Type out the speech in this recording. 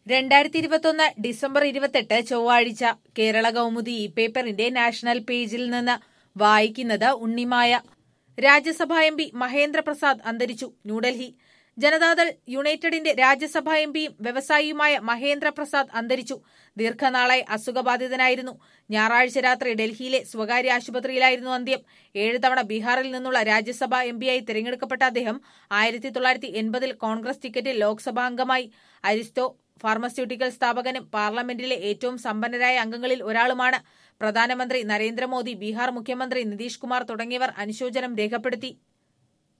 രണ്ടായിരത്തി ഇരുപത്തൊന്ന് ഡിസംബർ ഇരുപത്തെട്ട് ചൊവ്വാഴ്ച കേരള കൗമുദി ഈ പേപ്പറിന്റെ നാഷണൽ പേജിൽ നിന്ന് വായിക്കുന്നത് ഉണ്ണിമായ രാജ്യസഭാ എം പി മഹേന്ദ്ര പ്രസാദ് അന്തരിച്ചു ന്യൂഡൽഹി ജനതാദൾ യുണൈറ്റഡിന്റെ രാജ്യസഭാ എം പിയും വ്യവസായിയുമായ മഹേന്ദ്ര പ്രസാദ് അന്തരിച്ചു ദീർഘനാളായി അസുഖബാധിതനായിരുന്നു ഞായറാഴ്ച രാത്രി ഡൽഹിയിലെ സ്വകാര്യ ആശുപത്രിയിലായിരുന്നു അന്ത്യം ഏഴ് തവണ ബീഹാറിൽ നിന്നുള്ള രാജ്യസഭാ എം പിയായി തിരഞ്ഞെടുക്കപ്പെട്ട അദ്ദേഹം ആയിരത്തി തൊള്ളായിരത്തി എൺപതിൽ കോൺഗ്രസ് ടിക്കറ്റിൽ ലോക്സഭാ അംഗമായി അരിസ്റ്റോ ഫാർമസ്യൂട്ടിക്കൽ സ്ഥാപകനും പാർലമെന്റിലെ ഏറ്റവും സമ്പന്നരായ അംഗങ്ങളിൽ ഒരാളുമാണ് പ്രധാനമന്ത്രി നരേന്ദ്രമോദി ബീഹാർ മുഖ്യമന്ത്രി നിതീഷ് കുമാർ തുടങ്ങിയവർ അനുശോചനം രേഖപ്പെടുത്തി